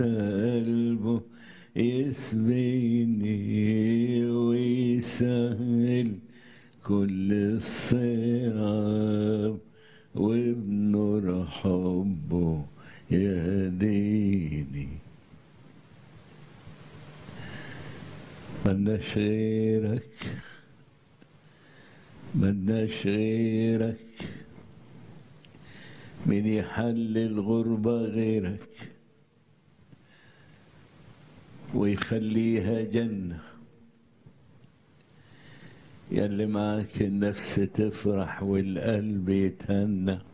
قلبه يسبيني ويسهل كل الصعاب وبنور حبه يهديني ملناش غيرك ملناش غيرك من يحل الغربة غيرك ويخليها جنة يلي معك النفس تفرح والقلب يتهنى